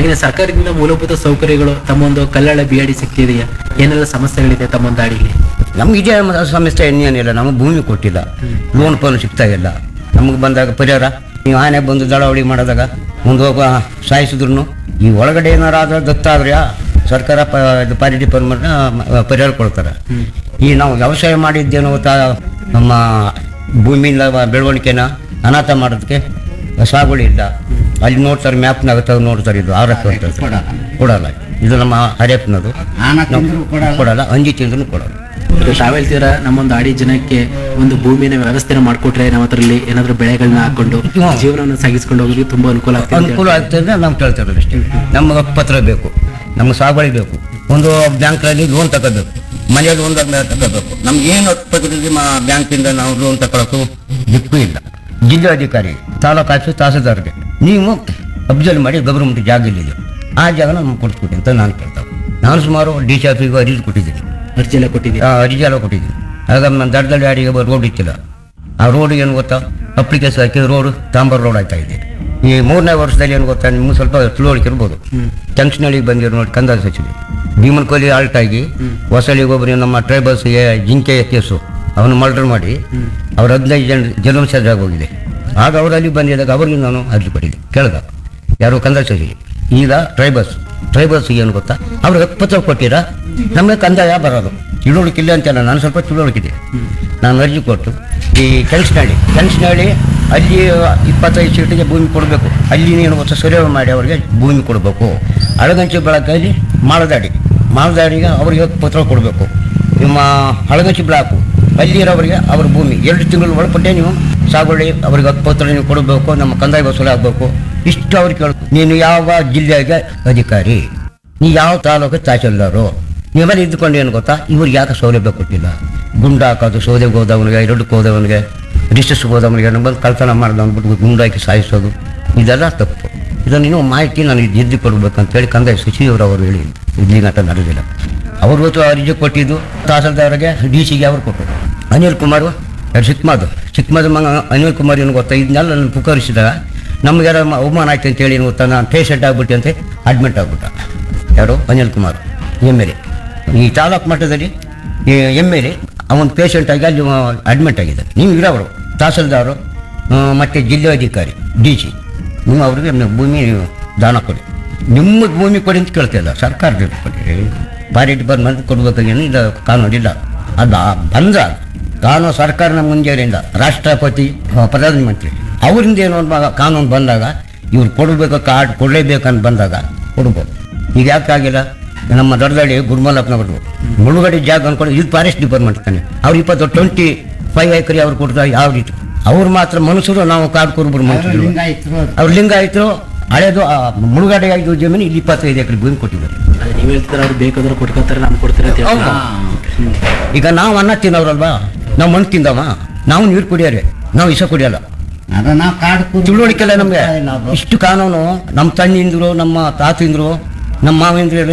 ಇನ್ನು ಸರ್ಕಾರದಿಂದ ಮೂಲಭೂತ ಸೌಕರ್ಯಗಳು ತಮ್ಮ ಒಂದು ಕಲ್ಲಳ ಬಿಯಾಡಿ ಶಕ್ತಿ ಇದೆಯಾ ಏನೆಲ್ಲ ಸಮಸ್ಯೆಗಳಿದೆ ತಮ್ಮ ಒಂದು ದಾಡಿಲಿ ನಮ್ಗೆ ಇದೇ ಮ- ಸಮಸ್ಯೆ ಇನ್ನೇನಿಲ್ಲ ನಮಗೆ ಭೂಮಿ ಕೊಟ್ಟಿಲ್ಲ ಲೋನ್ ಪೋನ್ ಸಿಗ್ತಾ ಇಲ್ಲ ನಮಗೆ ಬಂದಾಗ ಪರಿಹಾರ ನೀವು ಆನೆ ಬಂದು ದಳವಳಿ ಮಾಡಿದಾಗ ಮುಂದೆ ಹೋಗುವ ಸಾಯಿಸಿದ್ರು ಈ ಒಳಗಡೆ ಏನಾರ ಆದ್ರೆ ದತ್ತಾದ್ರೆ ಸರ್ಕಾರ ಪ ಇದು ಪಾರಿ ಡಿಪಾರ್ಟ್ಮೆಂಟ್ ಪರಿಹಾರ ಕೊಡ್ತಾರೆ ಈ ನಾವು ವ್ಯವಸಾಯ ಮಾಡಿದ್ದೇನೋ ತಾ ನಮ್ಮ ಭೂಮಿಯಿಂದ ಬೆಳವಣಿಗೆನ ಅನಾಥ ಮಾಡೋದಕ್ಕೆ ಸಾಗುವಳಿ ಇಲ್ಲ ಅಲ್ಲಿ ನೋಡ್ತಾರೆ ಮ್ಯಾಪ್ನಾಗ ತೆಗೆದು ನೋಡ್ತಾರೆ ಇದು ಆರ್ ಎಫ್ ಅಂತ ಕೊಡಲ್ಲ ಇದು ನಮ್ಮ ಹರಿಯಪ್ಪನದು ಕೊಡಲ್ಲ ಅಂಜಿ ತಿಂದ್ರು ಕೊಡಲ್ಲ ತಾವ್ ಹೇಳ್ತೀರಾ ನಮ್ಮೊಂದು ಆಡಿ ಜನಕ್ಕೆ ಒಂದು ಭೂಮಿನ ವ್ಯವಸ್ಥೆನ ಮಾಡ್ಕೊಟ್ರೆ ನಾವು ಅದರಲ್ಲಿ ಏನಾದ್ರು ಬೆಳೆಗಳನ್ನ ಹಾಕೊಂಡು ಹ್ಮ್. ಜೀವನವನ್ನು ಸಾಗಿಸ್ಕೊಂಡು ಹೋಗೋದು ತುಂಬಾ ಅನುಕೂಲ ಆಗ್ತದೆ ಅಂತ ಅನುಕೂಲ ಆಗ್ತದೆ ನಾವು ಕೇಳ್ತಾ ಇರೋದು ಅಷ್ಟೇ ನಮಗೆ ಪತ್ರ ಬೇಕು ನಮ್ಗೆ ಸಾಗುವಳಿ ಬೇಕು ಒಂದು ಬ್ಯಾಂಕಲ್ಲಿ ಲೋನ್ ತಗೋಬೇಕು ಮನೆಯಲ್ಲಿ ಒಂದು ತಗೋಬೇಕು ನಮ್ಗೆ ಏನು ಪತ್ರದಲ್ಲಿ ಬ್ಯಾಂಕಿಂದ ನಾವು ಲೋನ್ ತಗೊಳಕ್ಕೂ ದಿಕ್ಕೂ ಇಲ್ಲ ಜಿಲ್ಲಾಧಿಕಾರಿ ತಾಲೂಕು ಆಫೀಸ್ ತಹಸೀಲ್ದಾರ್ಗೆ ನೀವು ಅಬ್ಸರ್ವ್ ಮಾಡಿ ಗೌರ್ಮೆಂಟ್ ಜಾಗ ಇಲ್ಲಿದೆ ಆ ಜಾಗ ನಮ್ಗೆ ಕೊಡ್ಸ್ಕೊಡಿ ಅಂತ ನಾನು ಕೇಳ್ತಾವೆ ನಾನು ಸುಮಾರು ಡಿ ಸಿ ಆಫೀಸ್ಗೂ ಅರ್ಜಿ ಕೊಟ್ಟಿದ್ದೀನಿ ಅರ್ಜಿ ಎಲ್ಲ ಕೊಟ್ಟಿದ್ದೀವಿ ಆ, ಅರ್ಜಿ ಎಲ್ಲ ಕೊಟ್ಟಿದ್ದೀನಿ ಆಗ ನಮ್ಮ ದಡದಲ್ಲಿ ಯಾರಿಗೆ ರೋಡ್ ಇತ್ತಿಲ್ಲ ಆ ರೋಡ್ ಏನು ಗೊತ್ತಾ ಅಪ್ಲಿಕೇಶನ್ ಹಾಕಿ ರೋಡ್ ತಾಂಬರ್ ರೋಡ್ ಆಗ್ತಾ ಇದೆ ಈ ಮೂರನೇ ವರ್ಷದಲ್ಲಿ ಏನು ಗೊತ್ತಾ ನಿಮ್ಗೆ ಸ್ವಲ್ಪ ತಿಳುವಳಿಕೆ ಇರ್ಬೋದು ಜಂಕ್ಷನಳ್ಳಿಗೆ ಬಂದಿರೋ ನೋಡಿ ಕಂದಾಯ ಸಚಿವೆ ಭೀಮನ್ ಕೊಹ್ಲಿ ಆಲ್ಟ್ ಆಗಿ ಹೊಸಳಿಗೆ ಒಬ್ಬರು ನಮ್ಮ ಟ್ರೈಬಲ್ಸ್ಗೆ ಜಿಂಕೆ ಕೇಸು ಅವನು ಮರ್ಡರ್ ಮಾಡಿ ಅವ್ರ ಹದಿನೈದು ಜನ ಜನ್ಮ ಹೋಗಿದೆ ಆಗ ಅವರಲ್ಲಿ ಬಂದಿದ್ದಾಗ ಅವ್ರಿಗೆ ನಾನು ಅರ್ಜಿ ಕೊಟ್ಟಿದ್ದೆ ಕೇಳ್ದ ಯಾರು ಕಂದಾಯ ಸಚಿವೆ ಈಗ ಟ್ರೈಬಲ್ಸ್ ಟ್ರೈಬಲ್ಸ್ಗೆ ಏನು ಗೊತ್ತಾ ಅವ್ರಿಗೆ ಪತ್ರ ಕೊಟ್ಟಿರ ನಮಗೆ ಕಂದಾಯ ಬರೋದು ತಿಳುವಳಿಕಿಲ್ಲ ಅಂತಲ್ಲ ನಾನು ಸ್ವಲ್ಪ ತಿಳುವಳಿಕಿದೆ ನಾನು ಅರ್ಜಿ ಕೊಟ್ಟು ಈ ಕೆಲ್ಸನಹಳ್ಳಿ ಕೆಲ್ಸನಹಳ್ಳಿ ಅಲ್ಲಿ ಇಪ್ಪತ್ತೈದು ಸೀಟಿಗೆ ಭೂಮಿ ಕೊಡಬೇಕು ಅಲ್ಲಿ ಏನು ಗೊತ್ತಾ ಸರ್ವೆ ಮಾಡಿ ಅವರಿಗೆ ಭೂಮಿ ಕೊಡಬೇಕು ಅಳಗಂಚಿ ಬೆಳಕಲ್ಲಿ ಮಾಳದಾಡಿ ಮಾಳದಾಡಿಗೆ ಅವರಿಗೆ ಪತ್ರ ಕೊಡಬೇಕು ನಿಮ್ಮ ಅಳಗಂಚಿ ಬ್ಲಾಕು ಅಲ್ಲಿರೋವರಿಗೆ ಅವ್ರ ಭೂಮಿ ಎರಡು ತಿಂಗಳ ಒಳಪಟ್ಟೆ ನೀವು ಸಾಗುವಳಿ ಅವ್ರಿಗೆ ಹಕ್ಕುಪತ್ರ ನೀವು ಕೊಡಬೇಕು ನಮ್ಮ ಕಂದಾಯ ವಸೂಲಿ ಆಗಬೇಕು ಇಷ್ಟು ಅವ್ರು ಕೇಳ ನೀನು ಯಾವ ಜಿಲ್ಲೆಗೆ ಅಧಿಕಾರಿ ನೀ ಯಾವ ತಾಲೂಕು ತಹಸೀಲ್ದಾರು ನೀವೆಲ್ಲ ಇದ್ದುಕೊಂಡು ಏನು ಗೊತ್ತಾ ಇವ್ರಿಗೆ ಯಾಕೆ ಸೌಲಭ್ಯ ಕೊಟ್ಟಿಲ್ಲ ಗುಂಡು ಹಾಕೋದು ಸೌದೆಗೆ ಹೋದವನಿಗೆ ಎರಡಕ್ಕೆ ಹೋದವನಿಗೆ ರಿಸಸ್ಗೆ ಹೋದವನಿಗೆ ಬಂದು ಕಳ್ತನ ಮಾಡ್ದು ಅಂದ್ಬಿಟ್ಟು ಗುಂಡು ಹಾಕಿ ಸಾಯಿಸೋದು ಇದೆಲ್ಲ ತಪ್ಪು ಇದನ್ನು ಇನ್ನೂ ಮಾಹಿತಿ ನನಗೆ ಎದ್ದು ಕೊಡಬೇಕಂತೇಳಿ ಕಂದಾಯ ಸಚಿವರು ಅವರು ಹೇಳಿ ಇಲ್ಲಿ ಗಂಟ ನಡೆದಿಲ್ಲ ಅವರು ಹೊತ್ತು ಅರ್ಜಿ ಕೊಟ್ಟಿದ್ದು ತಹಸೀಲ್ದಾರ್ಗೆ ಡಿ ಸಿಗೆ ಅವರು ಕೊಟ್ಟರು ಅನಿಲ್ ಕುಮಾರ್ ಯಾರು ಚಿಕ್ಕಮದು ಚಿಕ್ಕಮದು ಮಗ ಅನಿಲ್ ಕುಮಾರ್ ಏನು ಗೊತ್ತಾ ಇದನ್ನೆಲ್ಲ ನನ್ನ ಪುಕರಿಸಿದಾಗ ನಮ್ಗೆ ಯಾರೋ ಮ- ಅವಮಾನ ಆಯ್ತು ಅಂತೇಳಿ ಏನು ಗೊತ್ತಾ ನಾನು ಪೇಷಂಟ್ ಆಗ್ಬಿಟ್ಟು ಅಂತ ಅಡ್ಮಿಟ್ ಆಗ್ಬಿಟ್ಟ ಯಾರು ಅನಿಲ್ ಕುಮಾರ್ ಎಮ್ ಎಲ್ ಎ ಈ ತಾಲೂಕು ಮಟ್ಟದಲ್ಲಿ ಎಮ್ ಎಲ್ ಎ ಅವನ ಪೇಷಂಟ್ ಆಗಿ ಅಲ್ಲಿ ಅಡ್ಮಿಟ್ ಆಗಿದ್ದಾರೆ ನೀವು ಇರೋರು ತಹಸೀಲ್ದಾರು ಆ, ಮತ್ತೆ ಜಿಲ್ಲಾಧಿಕಾರಿ ಡಿ ಸಿ ನೀವು ಅವ್ರಿಗೆ ನೀವು ಭೂಮಿ ನೀವು ದಾನ ಕೊಡಿ ನಿಮ್ಮ ಭೂಮಿ ಕೊಡಿ ಅಂತ ಕೇಳ್ತಿಲ್ಲ ಸರ್ಕಾರದಿಂದ ಕೊಡಿ ಬಾರಿ ಡಿಪಾರ್ಟ್ಮೆಂಟ್ ಕೊಡ್ಬೇಕಾಗೇನು ಇದು ಕಾನೂನಿಲ್ಲ ಅದು ಬಂದ ಕಾನೂನು ಸರ್ಕಾರದ ಮುಂಜಾನೆಯಿಂದ ರಾಷ್ಟ್ರಪತಿ ಆ, ಪ್ರಧಾನಮಂತ್ರಿ ಅವರಿಂದ ಏನೋ ಒಂದು ಬಾ- ಕಾನೂನು ಬಂದಾಗ ಇವ್ರು ಕೊಡಬೇಕು ಕಾರ್ಡ್ ಕೊಡಲೇಬೇಕಂತ ಬಂದಾಗ ಕೊಡ್ಬೋದು ಈಗ ಯಾಕೆ ಆಗಿಲ್ಲ ನಮ್ಮ ದೊಡ್ಡದಳ್ಳಿ ಗುರುಮಲ್ಲಪ್ಪನವರು ಮುಳುಗಡೆ ಜಾಗ ಅನ್ಕೊಂಡು ಇದು ಫಾರೆಸ್ಟ್ ಡಿಪಾರ್ಟ್ಮೆಂಟ್ ತಾನೆ ಅವ್ರು ಇಪ್ಪತ್ತು ಟ್ವೆಂಟಿ ಫೈವ್ ಎಕರೆ ಅವ್ರು ಕೊಡ್ತಾರೆ ಯಾವ ರೀತಿ ಅವ್ರು ಮಾತ್ರ ಮನುಷ್ಯರು ನಾವು ಕಾಡು ಕುರುಬರು ಮನುಷ್ಯರು ಅವ್ರು ಲಿಂಗಾಯತರು ಹಳೇದು ಆ, ಮುಳುಗಡೆ ಆಗಿದ್ದು ಜಮೀನು ಇಲ್ಲಿ ಇಪ್ಪತ್ತೈದು ಎಕರೆ ಭೂಮಿ ಕೊಟ್ಟಿದ್ದಾರೆ ಅದೇ ನೀವ್ ಹೇಳ್ತಿದ್ರ ಅವ್ರು ಬೇಕಾದ್ರೆ ಕೊಟ್ಕೋತಾರೆ ನಮ್ಗೆ ಕೊಡ್ತಾರೆ ಅಂತ ಹೇಳ್ತಾರೆ. ಹ್ಮ್. ಈಗ ನಾವು ಅನ್ನ ತಿನ್ನೋರಲ್ವಾ ನಾವು ಮಣ್ಣು ತಿಂದವ ನಾವು ನೀರು ಕುಡಿಯೋರೆ ನಾವು ಇಸ ಕುಡಿಯಲ್ಲ ಅದ ನಾವು ಕಾಡು ತಿಳುವಳಿಕೆ ಇಲ್ಲ ನಮ್ಗೆ ಇಷ್ಟು ಕಾನೂನು ನಮ್ಮ ತಂದಿಂದ್ರು ನಮ್ಮ ತಾತಿಂದ್ರು ನಮ್ಮ ಮಾವಿಂದ್ರು